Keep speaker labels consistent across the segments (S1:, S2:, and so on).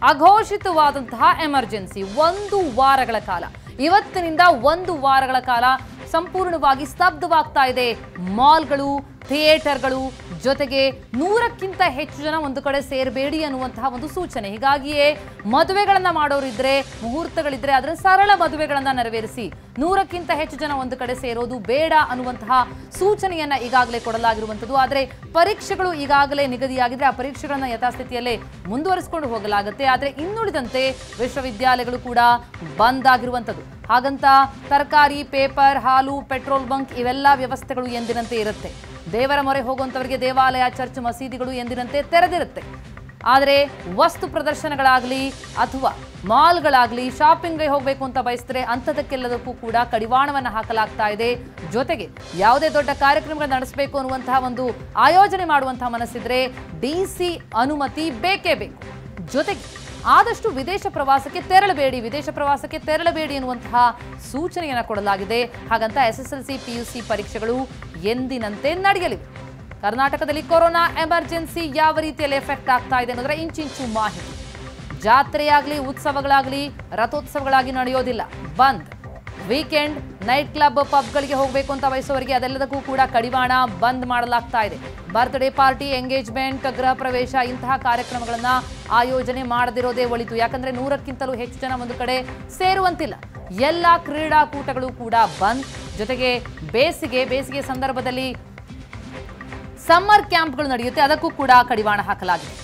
S1: ಅಘೋಷಿತವಾದಂತಹ emergency ಒಂದು ವಾರಗಳ ಕಾಲ ಇವತ್ತಿನಿಂದ ಒಂದು ವಾರಗಳ ಕಾಲ ಸಂಪೂರ್ಣವಾಗಿ ಸ್ತಬ್ಧವಾಗ್ತಾ ಇದೆ ಮಾಲ್ಗಳು ಥಿಯೇಟರ್ಗಳು ಜೊತೆಗೆ ನೂರಕ್ಕಿಂತ ಹೆಚ್ಚು ಜನ ಒಂದು ಕಡೆ ಸೇರಬೇಡಿ ಅನ್ನುವಂತಹ ಒಂದು ಸೂಚನೆ ಹೀಗಾಗಿಯೇ ಮದುವೆಗಳನ್ನ ಮಾಡೋರಿದ್ರೆ ಮುಹೂರ್ತಗಳಿದ್ರೆ ಅದರ ಸರಳ ಮದುವೆಗಳನ್ನ ನೆರವೇರಿಸಿ ನೂರಕ್ಕಿಂತ ಹೆಚ್ಚು ಜನ ಒಂದು ಕಡೆ ಸೇರೋದು ಬೇಡ ಅನ್ನುವಂತಹ ಸೂಚನೆಯನ್ನ ಈಗಾಗಲೇ ಕೊಡಲಾಗಿರುವಂಥದ್ದು ಆದರೆ ಪರೀಕ್ಷೆಗಳು ಈಗಾಗಲೇ ನಿಗದಿಯಾಗಿದ್ರೆ ಆ ಪರೀಕ್ಷೆಗಳನ್ನ ಯಥಾಸ್ಥಿತಿಯಲ್ಲೇ ಮುಂದುವರಿಸಿಕೊಂಡು ಹೋಗಲಾಗುತ್ತೆ ಆದರೆ ಇನ್ನುಳಿದಂತೆ ವಿಶ್ವವಿದ್ಯಾಲಯಗಳು ಕೂಡ ಬಂದ್ ಆಗಿರುವಂಥದ್ದು ಹಾಗಂತ ತರಕಾರಿ ಪೇಪರ್ ಹಾಲು ಪೆಟ್ರೋಲ್ ಬಂಕ್ ಇವೆಲ್ಲ ವ್ಯವಸ್ಥೆಗಳು ಎಂದಿನಂತೆ ಇರುತ್ತೆ ದೇವರ ಮೊರೆ ಹೋಗುವಂಥವರಿಗೆ ದೇವಾಲಯ ಚರ್ಚ್ ಮಸೀದಿಗಳು ಎಂದಿನಂತೆ ತೆರೆದಿರುತ್ತೆ ಆದರೆ ವಸ್ತು ಪ್ರದರ್ಶನಗಳಾಗಲಿ ಅಥವಾ ಮಾಲ್ಗಳಾಗಲಿ ಶಾಪಿಂಗ್ಗೆ ಹೋಗಬೇಕು ಅಂತ ಬಯಸಿದ್ರೆ ಅಂಥದಕ್ಕೆಲ್ಲದಕ್ಕೂ ಕೂಡ ಕಡಿವಾಣವನ್ನು ಹಾಕಲಾಗ್ತಾ ಇದೆ ಜೊತೆಗೆ ಯಾವುದೇ ದೊಡ್ಡ ಕಾರ್ಯಕ್ರಮಗಳು ನಡೆಸಬೇಕು ಅನ್ನುವಂತಹ ಒಂದು ಆಯೋಜನೆ ಮಾಡುವಂತಹ ಮನಸ್ಸಿದ್ರೆ ಡಿ ಸಿ ಅನುಮತಿ ಬೇಕೇ ಬೇಕು ಜೊತೆಗೆ ಆದಷ್ಟು ವಿದೇಶ ಪ್ರವಾಸಕ್ಕೆ ತೆರಳಬೇಡಿ ವಿದೇಶ ಪ್ರವಾಸಕ್ಕೆ ತೆರಳಬೇಡಿ ಎನ್ನುವಂತಹ ಸೂಚನೆಯನ್ನು ಕೊಡಲಾಗಿದೆ ಹಾಗಂತ S S L C P U C ಪರೀಕ್ಷೆಗಳು ಎಂದಿನಂತೆ ನಡೆಯಲಿವೆ ಕರ್ನಾಟಕದಲ್ಲಿ ಕೊರೋನಾ ಎಮರ್ಜೆನ್ಸಿ ಯಾವ ರೀತಿಯಲ್ಲಿ ಎಫೆಕ್ಟ್ ಆಗ್ತಾ ಇದೆ ಅನ್ನೋದರ ಇಂಚಿಂಚು ಮಾಹಿತಿ ಜಾತ್ರೆಯಾಗಲಿ ಉತ್ಸವಗಳಾಗಲಿ ರಥೋತ್ಸವಗಳಾಗಿ ನಡೆಯೋದಿಲ್ಲ ಬಂದ್ ವೀಕೆಂಡ್ ನೈಟ್ ಕ್ಲಬ್ ಪಬ್ಗಳಿಗೆ ಹೋಗಬೇಕು ಅಂತ ಬಯಸೋರಿಗೆ ಅದೆಲ್ಲದಕ್ಕೂ ಕೂಡ ಕಡಿವಾಣ ಬಂದ್ ಮಾಡಲಾಗ್ತಾ ಇದೆ ಬರ್ತ್ಡೇ ಪಾರ್ಟಿ ಎಂಗೇಜ್ಮೆಂಟ್ ಗೃಹ ಪ್ರವೇಶ ಇಂತಹ ಕಾರ್ಯಕ್ರಮಗಳನ್ನ ಆಯೋಜನೆ ಮಾಡದಿರೋದೇ ಒಳಿತು ಯಾಕಂದ್ರೆ ನೂರಕ್ಕಿಂತಲೂ ಹೆಚ್ಚು ಜನ ಒಂದು ಕಡೆ ಸೇರುವಂತಿಲ್ಲ ಎಲ್ಲ ಕ್ರೀಡಾಕೂಟಗಳು ಕೂಡ ಬಂದ್ ಜೊತೆಗೆ ಬೇಸಿಗೆ ಬೇಸಿಗೆ ಸಂದರ್ಭದಲ್ಲಿ ಸಮ್ಮರ್ ಕ್ಯಾಂಪ್ಗಳು ನಡೆಯುತ್ತೆ ಅದಕ್ಕೂ ಕೂಡ ಕಡಿವಾಣ ಹಾಕಲಾಗಿದೆ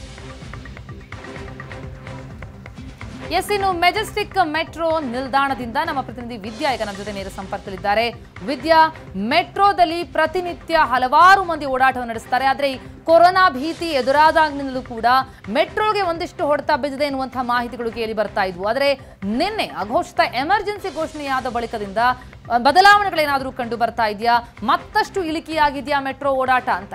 S1: ಎಸ್ ಇನ್ನು ಮೆಜೆಸ್ಟಿಕ್ ಮೆಟ್ರೋ ನಿಲ್ದಾಣದಿಂದ ನಮ್ಮ ಪ್ರತಿನಿಧಿ ವಿದ್ಯಾ ಈಗ ನಮ್ಮ ಜೊತೆ ನೇರ ಸಂಪರ್ಕದಲ್ಲಿದ್ದಾರೆ ವಿದ್ಯಾ ಮೆಟ್ರೋದಲ್ಲಿ ಪ್ರತಿನಿತ್ಯ ಹಲವಾರು ಮಂದಿ ಓಡಾಟವನ್ನು ನಡೆಸ್ತಾರೆ ಆದರೆ ಈ ಕೊರೋನಾ ಭೀತಿ ಎದುರಾದಾಗಿನಿಂದಲೂ ಕೂಡ ಮೆಟ್ರೋಗೆ ಒಂದಿಷ್ಟು ಹೊಡೆತ ಬಿದ್ದಿದೆ ಎನ್ನುವಂತಹ ಮಾಹಿತಿಗಳು ಕೇಳಿ ಬರ್ತಾ ಇದ್ವು ಆದರೆ ನಿನ್ನೆ ಅಘೋಷಿತ ಎಮರ್ಜೆನ್ಸಿ ಘೋಷಣೆಯಾದ ಬಳಿಕದಿಂದ ಅ, ಬದಲಾವಣೆಗಳೇನಾದರೂ ಕಂಡು ಬರ್ತಾ ಇದೆಯಾ ಮತ್ತಷ್ಟು ಇಳಿಕೆಯಾಗಿದೆಯಾ ಮೆಟ್ರೋ ಓಡಾಟ ಅಂತ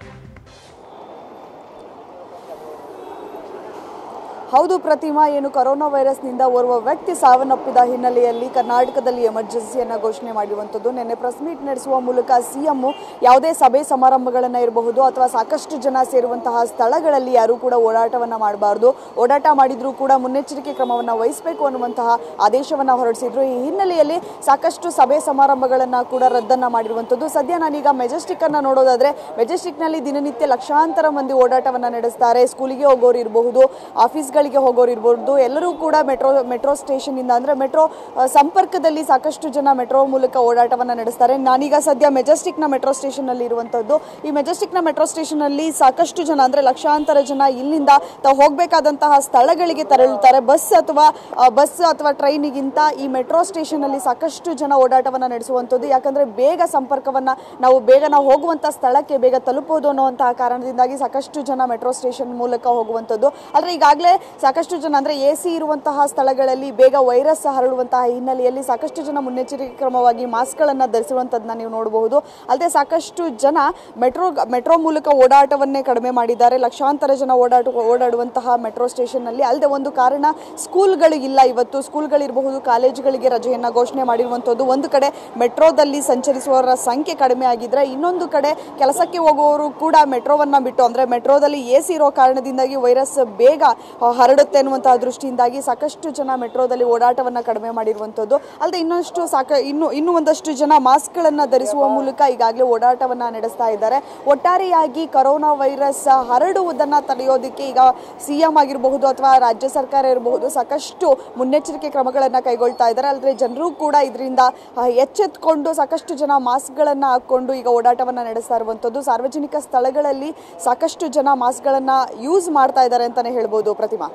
S2: ಹೌದು ಪ್ರತಿಮಾ ಏನು ಕೊರೋನಾ ವೈರಸ್ನಿಂದ ಓರ್ವ ವ್ಯಕ್ತಿ ಸಾವನ್ನಪ್ಪಿದ ಹಿನ್ನೆಲೆಯಲ್ಲಿ ಕರ್ನಾಟಕದಲ್ಲಿ ಎಮರ್ಜೆನ್ಸಿಯನ್ನ ಘೋಷಣೆ ಮಾಡಿರುವಂಥದ್ದು ನಿನ್ನೆ ಪ್ರೆಸ್ ಮೀಟ್ ನಡೆಸುವ ಮೂಲಕ ಸಿಎಂ ಯಾವುದೇ ಸಭೆ ಸಮಾರಂಭಗಳನ್ನ ಇರಬಹುದು ಅಥವಾ ಸಾಕಷ್ಟು ಜನ ಸೇರುವಂತಹ ಸ್ಥಳಗಳಲ್ಲಿ ಯಾರೂ ಕೂಡ ಓಡಾಟವನ್ನ ಮಾಡಬಾರ್ದು ಓಡಾಟ ಮಾಡಿದ್ರೂ ಕೂಡ ಮುನ್ನೆಚ್ಚರಿಕೆ ಕ್ರಮವನ್ನ ವಹಿಸಬೇಕು ಅನ್ನುವಂತಹ ಆದೇಶವನ್ನ ಹೊರಡಿಸಿದ್ರು ಈ ಹಿನ್ನೆಲೆಯಲ್ಲಿ ಸಾಕಷ್ಟು ಸಭೆ ಸಮಾರಂಭಗಳನ್ನ ಕೂಡ ರದ್ದನ್ನ ಮಾಡಿರುವಂಥದ್ದು ಸದ್ಯ ನಾನೀಗ ಮೆಜೆಸ್ಟಿಕ್ ಅನ್ನ ನೋಡೋದಾದ್ರೆ ಮೆಜೆಸ್ಟಿಕ್ ನಲ್ಲಿ ದಿನನಿತ್ಯ ಲಕ್ಷಾಂತರ ಮಂದಿ ಓಡಾಟವನ್ನ ನಡೆಸ್ತಾರೆ ಸ್ಕೂಲಿಗೆ ಹೋಗೋರು ಇರಬಹುದು ಆಫೀಸ್ಗಳಿಗೆ ಹೋಗೋರು ಇರಬಹುದು ಎಲ್ಲರೂ ಕೂಡ ಮೆಟ್ರೋ ಮೆಟ್ರೋ ಸ್ಟೇಷನ್ ಇಂದ ಅಂದ್ರೆ ಮೆಟ್ರೋ ಆ, ಸಂಪರ್ಕದಲ್ಲಿ ಸಾಕಷ್ಟು ಜನ ಮೆಟ್ರೋ ಮೂಲಕ ಓಡಾಟವನ್ನ ನಡೆಸ್ತಾರೆ ನಾನೀಗ ಸದ್ಯ ಮೆಜೆಸ್ಟಿಕ್ ನ ಮೆಟ್ರೋ ಸ್ಟೇಷನ್ ಅಲ್ಲಿ ಇರುವಂತದ್ದು ಈ ಮೆಜೆಸ್ಟಿಕ್ ನ ಮೆಟ್ರೋ ಸ್ಟೇಷನ್ ಅಲ್ಲಿ ಸಾಕಷ್ಟು ಜನ ಅಂದ್ರೆ ಲಕ್ಷಾಂತರ ಜನ ಇಲ್ಲಿಂದ ತಾವು ಹೋಗಬೇಕಾದಂತಹ ಸ್ಥಳಗಳಿಗೆ ತೆರಳುತ್ತಾರೆ ಬಸ್ ಅಥವಾ ಆ, ಬಸ್ ಅಥವಾ ಟ್ರೈನಿಗಿಂತ ಈ ಮೆಟ್ರೋ ಸ್ಟೇಷನ್ ಅಲ್ಲಿ ಸಾಕಷ್ಟು ಜನ ಓಡಾಟವನ್ನ ನಡೆಸುವಂಥದ್ದು ಯಾಕಂದ್ರೆ ಬೇಗ ಸಂಪರ್ಕವನ್ನ ನಾವು ಬೇಗ ನಾವು ಹೋಗುವಂತ ಸ್ಥಳಕ್ಕೆ ಬೇಗ ತಲುಪಬಹುದು ಅನ್ನುವಂತಹ ಕಾರಣದಿಂದಾಗಿ ಸಾಕಷ್ಟು ಜನ ಮೆಟ್ರೋ ಸ್ಟೇಷನ್ ಮೂಲಕ ಹೋಗುವಂಥದ್ದು ಆದ್ರೆ ಈಗಾಗಲೇ ಸಾಕಷ್ಟು ಜನ ಅಂದ್ರೆ ಎ ಸಿ ಇರುವಂತಹ ಸ್ಥಳಗಳಲ್ಲಿ ಬೇಗ ವೈರಸ್ ಹರಡುವಂತಹ ಹಿನ್ನೆಲೆಯಲ್ಲಿ ಸಾಕಷ್ಟು ಜನ ಮುನ್ನೆಚ್ಚರಿಕೆ ಕ್ರಮವಾಗಿ ಮಾಸ್ಕ್ಗಳನ್ನ ಧರಿಸಿರುವಂಥದ್ದನ್ನ ನೀವು ನೋಡಬಹುದು ಅಲ್ಲದೆ ಸಾಕಷ್ಟು ಜನ ಮೆಟ್ರೋ ಮೆಟ್ರೋ ಮೂಲಕ ಓಡಾಟವನ್ನೇ ಕಡಿಮೆ ಮಾಡಿದ್ದಾರೆ ಲಕ್ಷಾಂತರ ಜನ ಓಡಾಟ ಓಡಾಡುವಂತಹ ಮೆಟ್ರೋ ಸ್ಟೇಷನ್ ನಲ್ಲಿ ಅಲ್ಲದೆ ಒಂದು ಕಾರಣ ಸ್ಕೂಲ್ಗಳು ಇಲ್ಲ ಇವತ್ತು ಸ್ಕೂಲ್ಗಳಿರಬಹುದು ಕಾಲೇಜುಗಳಿಗೆ ರಜೆಯನ್ನ ಘೋಷಣೆ ಮಾಡಿರುವಂಥದ್ದು ಒಂದು ಕಡೆ ಮೆಟ್ರೋದಲ್ಲಿ ಸಂಚರಿಸುವವರ ಸಂಖ್ಯೆ ಕಡಿಮೆ ಆಗಿದ್ರೆ ಇನ್ನೊಂದು ಕಡೆ ಕೆಲಸಕ್ಕೆ ಹೋಗುವವರು ಕೂಡ ಮೆಟ್ರೋವನ್ನ ಬಿಟ್ಟು ಅಂದ್ರೆ ಮೆಟ್ರೋದಲ್ಲಿ ಎ ಸಿ ಇರೋ ಕಾರಣದಿಂದಾಗಿ ವೈರಸ್ ಬೇಗ ಆ, ಹರಡುತ್ತೆ ಅನ್ನುವಂತಹ ದೃಷ್ಟಿಯಿಂದಾಗಿ ಸಾಕಷ್ಟು ಜನ ಮೆಟ್ರೋದಲ್ಲಿ ಓಡಾಟವನ್ನ ಕಡಿಮೆ ಮಾಡಿರುವಂಥದ್ದು ಅಲ್ಲದೆ ಇನ್ನಷ್ಟು ಸಾಕ ಇನ್ನು ಇನ್ನು ಒಂದಷ್ಟು ಜನ ಮಾಸ್ಕ್ಗಳನ್ನ ಧರಿಸುವ ಮೂಲಕ ಈಗಾಗಲೇ ಓಡಾಟವನ್ನ ನಡೆಸ್ತಾ ಇದ್ದಾರೆ ಒಟ್ಟಾರೆಯಾಗಿ ಕೊರೋನಾ ವೈರಸ್ ಹರಡುವುದನ್ನ ತಡೆಯೋದಕ್ಕೆ ಈಗ ಸಿಎಂ ಆಗಿರಬಹುದು ಅಥವಾ ರಾಜ್ಯ ಸರ್ಕಾರ ಇರಬಹುದು ಸಾಕಷ್ಟು ಮುನ್ನೆಚ್ಚರಿಕೆ ಕ್ರಮಗಳನ್ನ ಕೈಗೊಳ್ತಾ ಇದ್ದಾರೆ ಅಲ್ಲದೆ ಜನರು ಕೂಡ ಇದರಿಂದ ಆ, ಎಚ್ಚೆತ್ಕೊಂಡು ಸಾಕಷ್ಟು ಜನ ಮಾಸ್ಕ್ಗಳನ್ನ ಹಾಕೊಂಡು ಈಗ ಓಡಾಟವನ್ನ ನಡೆಸ್ತಾ ಇರುವಂತದ್ದು ಸಾರ್ವಜನಿಕ ಸ್ಥಳಗಳಲ್ಲಿ ಸಾಕಷ್ಟು ಜನ ಮಾಸ್ಕ್ಗಳನ್ನ ಯೂಸ್ ಮಾಡ್ತಾ ಇದ್ದಾರೆ ಅಂತಾನೆ ಹೇಳ್ಬೋದು ಪ್ರತಿಮಾ